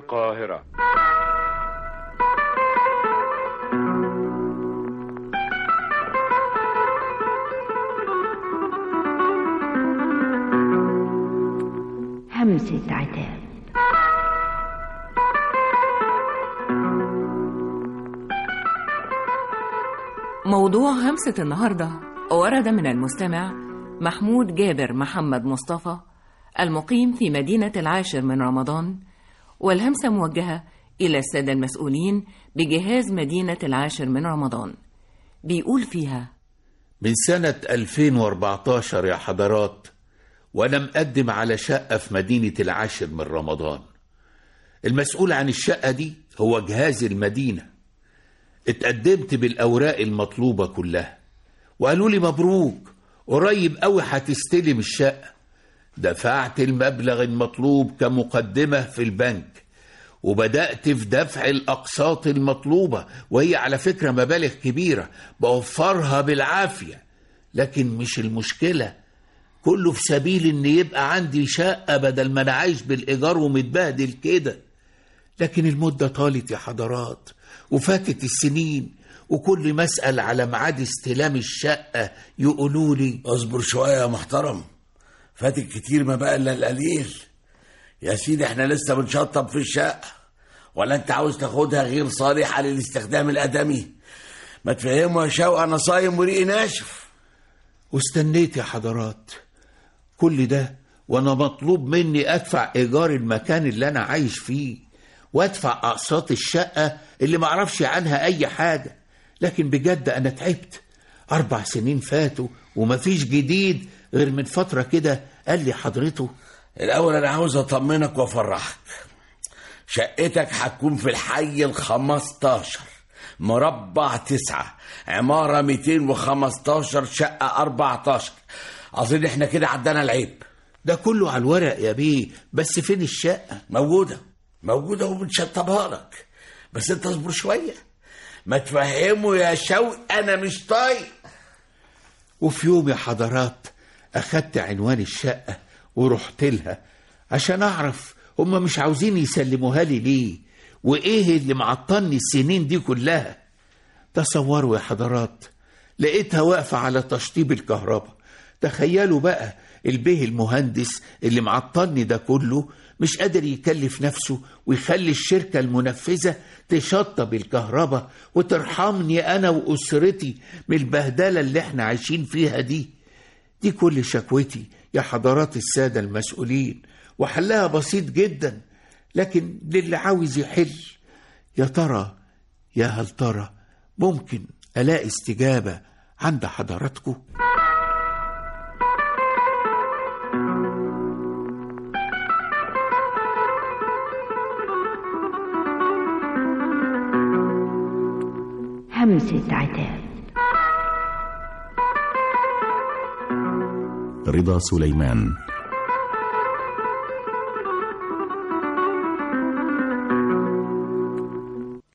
القاهرة همسة عتاب موضوع همسة النهاردة ورد من المستمع محمود جابر محمد مصطفى المقيم في مدينة العاشر من رمضان والهمسة موجهة إلى السادة المسؤولين بجهاز مدينة العاشر من رمضان بيقول فيها من سنة 2014 يا حضرات وأنا مقدم على شقة في مدينة العاشر من رمضان المسؤول عن الشقة دي هو جهاز المدينة اتقدمت بالأوراق المطلوبة كلها وقالوا لي مبروك قريب قوي هتستلم الشقة دفعت المبلغ المطلوب كمقدمة في البنك وبدأت في دفع الأقساط المطلوبة وهي على فكرة مبالغ كبيرة بوفرها بالعافية لكن مش المشكلة كله في سبيل ان يبقى عندي شقة بدل ما انا عايش بالايجار ومتبهدل كده لكن المدة طالت يا حضرات وفاتت السنين وكل ما اسال على ميعاد استلام الشقة يقولوا لي اصبر شوية يا محترم فاتك كتير ما بقى الا القليل يا سيدي احنا لسه بنشطب في الشقة ولا انت عاوز تاخدها غير صالحة للاستخدام الآدمي ما تفهموا يا شوقي انا صايم وريقي ناشف واستنيت يا حضرات كل ده وانا مطلوب مني ادفع ايجار المكان اللي انا عايش فيه وادفع اقساط الشقه اللي معرفش عنها اي حاجه لكن بجد انا تعبت اربع سنين فاتوا ومفيش جديد غير من فتره كده قال لي حضرته الأول أنا عاوز أطمنك وأفرحك شقتك هتكون في الحي الخمستاشر مربع تسعة عمارة 215 شقة 14 أظن إحنا كده عدنا العيب ده كله على الورق يا بيه بس فين الشقه موجودة موجودة وبنشطبها لك بس أنت اصبر شوية ما تفهمه يا شوقي أنا مش طايق وفي يوم يا حضرات أخدت عنوان الشقة ورحت لها عشان أعرف هما مش عاوزين يسلموها لي ليه وإيه اللي معطلني السنين دي كلها تصوروا يا حضرات لقيتها واقفة على تشطيب الكهرباء تخيلوا بقى البيه المهندس اللي معطلني ده كله مش قادر يكلف نفسه ويخلي الشركة المنفذة تشطب الكهرباء وترحمني أنا وأسرتي من البهدلة اللي احنا عايشين فيها دي دي كل شكوتي يا حضرات السادة المسؤولين وحلها بسيط جدا لكن للي عاوز يحل يا ترى يا هل ترى ممكن ألاقي استجابة عند حضراتكم همسة عتاب رضا سليمان